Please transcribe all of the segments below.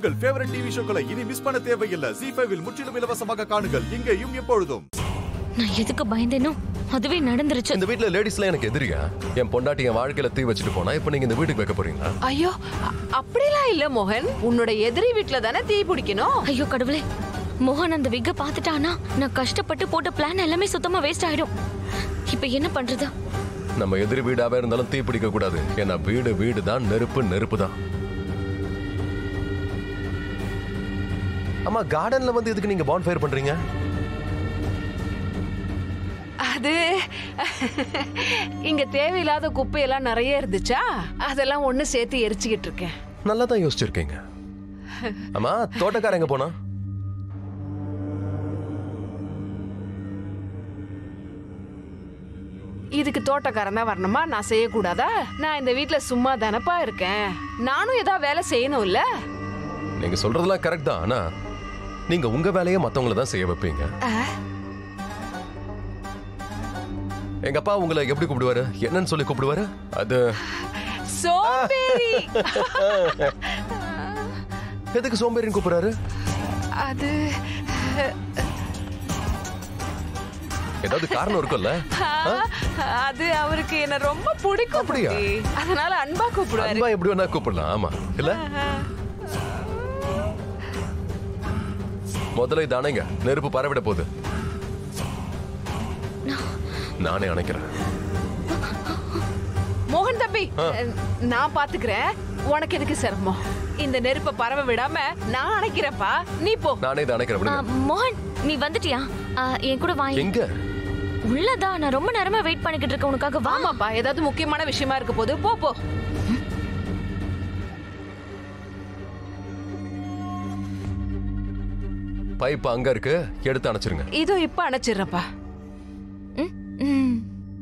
உங்கள் favourite TV ஷோக்களை இனி miss பண்ண தேவையில்லை ஜி ஃபைவில் முற்றிலும் இலவசமாக காணுங்கள் இங்கேயும் எப்பொழுதும் நான் எதுக்கு பயந்தேனோ அதுவே நடந்துருச்சு இந்த வீட்ல லேடிஸ்லாம் எனக்கு எதிரியா என் பொண்டாட்டி என் வாழ்க்கையில தீ வச்சுட்டு போனா இப்ப நீங்க இந்த வீட்டுக்கு வைக்க போறீங்களா ஐயோ அ- அப்படிலாம் இல்ல மோகன் உன்னோட எதிரி வீட்ல தானே தீ பிடிக்கணும் ஐயோ கடவுளே மோகன் அந்த விக்க பாத்துட்டானா நான் கஷ்டப்பட்டு போட்ட பிளான் எல்லாமே சுத்தமா வேஸ்ட் ஆயிடும் இப்ப என்ன பண்றது நம்ம எதிரி வீடாவே இருந்தாலும் தீ பிடிக்க கூடாது ஏன்னா வீடு வீடு தான் நெருப்பு நெருப்பு தான் ஆமா கார்டன்ல வந்து எதுக்கு நீங்க பாண்ட் ஃபயர் பண்றீங்க அது இங்க தேவையில்லாத குப்பையெல்லாம் நிறைய இருந்துச்சா அதெல்லாம் ஒண்ணு சேர்த்து எரிச்சுக்கிட்டு இருக்கேன் நல்லா தான் யோசிச்சிருக்கீங்க ஆமா தோட்டக்காரங்க எங்க போனா இதுக்கு தோட்டக்காரன் தான் வரணுமா நான் செய்யக்கூடாதா நான் இந்த வீட்ல சும்மா தானப்பா இருக்கேன் நானும் ஏதாவது வேலை செய்யணும் இல்ல நீங்க சொல்றதெல்லாம் கரெக்ட் தான் ஆனா நீங்க உங்க வேலையை மத்தவங்கள தான் செய்ய வைப்பீங்க எங்க அப்பா உங்களை எப்படி கூப்பிடுவாரு என்னன்னு சொல்லி கூப்பிடுவாரு அது சோம்பேறி எதுக்கு சோம்பேறின்னு கூப்பிடுறாரு அது ஏதாவது காரணம் இருக்கும்ல ஆ, அது அவருக்கு என்ன ரொம்ப பிடிக்கும் அப்படியா? தம்பி. அதனால அன்பா கூப்பிடுவாரு அன்பா எப்படி வேணா கூப்பிடலாம் ஆமா இல்ல முதல்ல இது அணைங்க நெருப்பு பரவிட போகுது நானே அணைக்கிறேன் மோகன் தம்பி நான் பாத்துக்கிறேன் உனக்கு எதுக்கு சிரமம் இந்த நெருப்ப பரவ விடாம நான் அணைக்கிறேன்ப்பா நீ போ நானே இதை அணைக்கிறேன் ஆ, விடுங்க. மோகன் நீ வந்துட்டியா ஆ, என் கூட வா எங்க உள்ளதா நான் ரொம்ப நேரமா வெயிட் பண்ணிக்கிட்டு இருக்கேன் உனக்காக வா ஆமாப்பா ஏதாவது முக்கியமான விஷயமா இருக்க போது போ போ பைப் அங்க இருக்கு எடுத்து அணைச்சிருங்க இதோ இப்ப அணைச்சிடுறப்பா ம், ம்.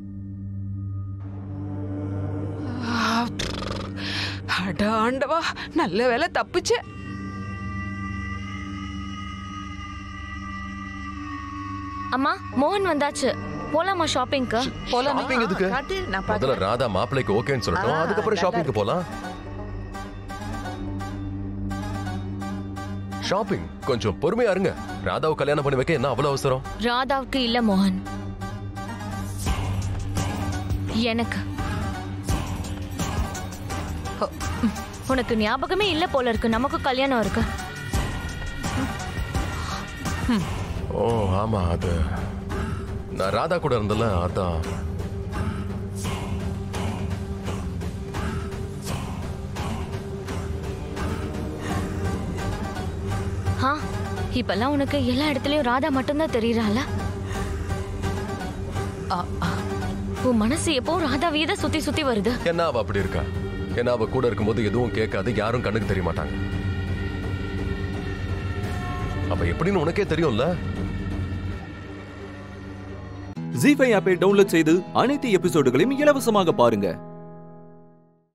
அட ஆண்டவா நல்ல வேலை தப்பிச்சு அம்மா மோகன் வந்தாச்சு போலாமா ஷாப்பிங்க்கு ஷாப்பிங் எதுக்கு காட்டு நான் முதல்ல ராதா மாப்பிள்ளைக்கு ஓகேன்னு சொல்லட்டும் ஆ, அதுக்கப்புறம் நல்லா ஷாப்பிங்க்கு போலாம் ஷாப்பிங் கொஞ்சம் பொறுமையா இருங்க ராதாவை கல்யாணம் பண்ணி வைக்க என்ன அவ்வளவு அவசரம் ராதாவுக்கு இல்ல மோகன் எனக்கு ஹோ, ம். உனக்கு ஞாபகமே இல்ல போல இருக்கு நமக்கு கல்யாணம் இருக்கு ஓ ஆமா அது நான் ராதா கூட இருந்தல அதான் ஆ இப்பெல்லாம் உனக்கு எல்லா இடத்துலயும் ராதா மட்டும்தான் தெரியறாள உன் மனசு எப்பவும் ராதாவையே தான் சுத்தி சுத்தி வருது என்ன அவ அப்படி இருக்கா ஏன்னா அவ கூட இருக்கும்போது எதுவும் கேட்காது யாரும் கண்ணுக்கு தெரிய மாட்டாங்க அப்ப எப்படின்னு உனக்கே தெரியும்ல ஜி ஃபைவ் ஆப்பை டவுன்லோட் செய்து அனைத்து எபிசோடுகளையும் இலவசமாக பாருங்க